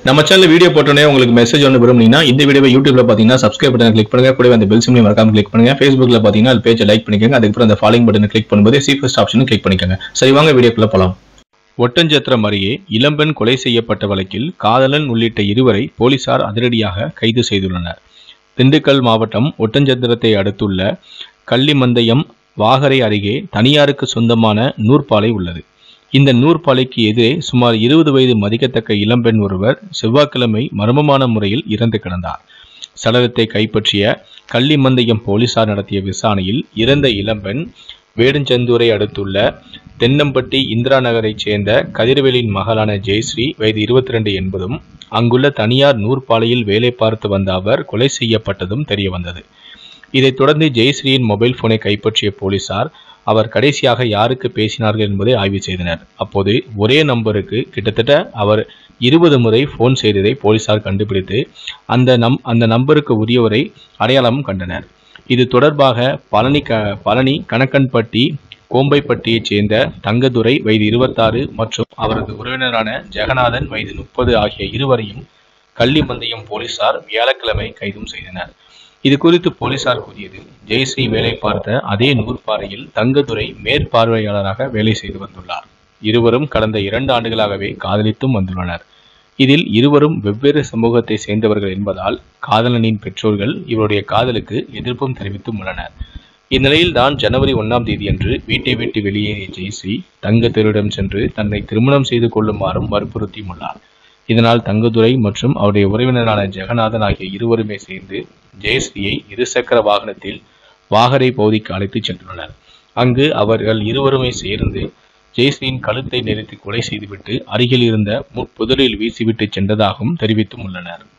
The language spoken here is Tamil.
நம்ம சேனல் வீடியோ போட்டோன்னே உங்களுக்கு மெசேஜ் ஒன்று விரும்புனீங்கன்னா இந்த வீடியோவை யூடியூப்ல பார்த்தீங்கன்னா சப்ஸ்கிரைப் பட்டன் கிளிக் பண்ணுங்க கூடவே அந்த பெல் சிம்லையும் மறக்காம கிளிக் பண்ணுங்க ஃபேஸ்புக்ல பார்த்தீங்கன்னா அது பேஜை லைக் பண்ணிக்கோங்க அதுக்கப்புறம் அந்த ஃபாலோயிங் பட்டனை கிளிக் பண்ணும்போது சி ஃபர்ஸ்ட் ஆப்ஷனும் கிளிக் பண்ணிக்கோங்க சரி வாங்க வீடியோக்குள்ள போலாம் ஒட்டஞ்சத்திரம் அருகே இளம்பெண் கொலை செய்யப்பட்ட வழக்கில் காதலன் உள்ளிட்ட இருவரை போலீசார் அதிரடியாக கைது செய்துள்ளனர் திண்டுக்கல் மாவட்டம் ஒட்டஞ்சத்திரத்தை அடுத்துள்ள கள்ளிமந்தயம் வாகரை அருகே தனியாருக்கு சொந்தமான நூற்பாலை உள்ளது இந்த நூற்பாலைக்கு எதிரே சுமார் இருபது வயது மதிக்கத்தக்க இளம்பெண் ஒருவர் செவ்வாய்க்கிழமை மர்மமான முறையில் இறந்து கிடந்தார் சடலத்தை கைப்பற்றிய கள்ளிமந்தயம் போலீசார் நடத்திய விசாரணையில் இறந்த இளம்பெண் வேடஞ்சந்தூரை அடுத்துள்ள தென்னம்பட்டி இந்திரா நகரைச் சேர்ந்த கதிர்வேலின் மகளான ஜெயஸ்ரீ வயது இருபத்தி ரெண்டு என்பதும் அங்குள்ள தனியார் நூற்பாலையில் வேலை பார்த்து வந்த அவர் கொலை செய்யப்பட்டதும் தெரியவந்தது இதைத் தொடர்ந்து ஜெயஸ்ரீயின் மொபைல் போனை கைப்பற்றிய போலீசார் அவர் கடைசியாக யாருக்கு பேசினார்கள் என்பதை ஆய்வு செய்தனர் அப்போது ஒரே நம்பருக்கு கிட்டத்தட்ட அவர் இருபது முறை ஃபோன் செய்ததை போலீசார் கண்டுபிடித்து அந்த நம் அந்த நம்பருக்கு உரியவரை அடையாளம் கண்டனர் இது தொடர்பாக பழனி க பழனி கணக்கன்பட்டி கோம்பைப்பட்டியைச் சேர்ந்த தங்கதுரை வயது இருபத்தாறு மற்றும் அவரது உறவினரான ஜெகநாதன் வயது முப்பது ஆகிய இருவரையும் கள்ளிமந்தயம் போலீசார் வியாழக்கிழமை கைதும் செய்தனர் இது குறித்து போலீசார் கூறியது ஜெயஸ்ரீ வேலை பார்த்த அதே நூற்பாறையில் தங்கதுரை மேற்பார்வையாளராக வேலை செய்து வந்துள்ளார் இருவரும் கடந்த இரண்டு ஆண்டுகளாகவே காதலித்தும் வந்துள்ளனர் இதில் இருவரும் வெவ்வேறு சமூகத்தை சேர்ந்தவர்கள் என்பதால் காதலனின் பெற்றோர்கள் இவருடைய காதலுக்கு எதிர்ப்பும் தெரிவித்தும் உள்ளனர் இந்நிலையில் தான் ஜனவரி ஒன்றாம் தேதியன்று வீட்டை விட்டு வெளியேறிய ஜெயஸ்ரீ தங்கத்தெருவிடம் சென்று தன்னை திருமணம் செய்து கொள்ளுமாறும் வற்புறுத்தியும் உள்ளார் இதனால் தங்கதுரை மற்றும் அவருடைய உறவினரான ஜெகநாதன் ஆகிய இருவருமே சேர்ந்து ஜெயஸ்ரீயை இருசக்கர வாகனத்தில் வாகரை பகுதிக்கு அழைத்துச் சென்றுள்ளனர் அங்கு அவர்கள் இருவருமே சேர்ந்து ஜெயஸ்ரீயின் கழுத்தை நெரித்து கொலை செய்துவிட்டு அருகில் இருந்த முட்புதரில் வீசிவிட்டு சென்றதாகவும் தெரிவித்தும் உள்ளனர்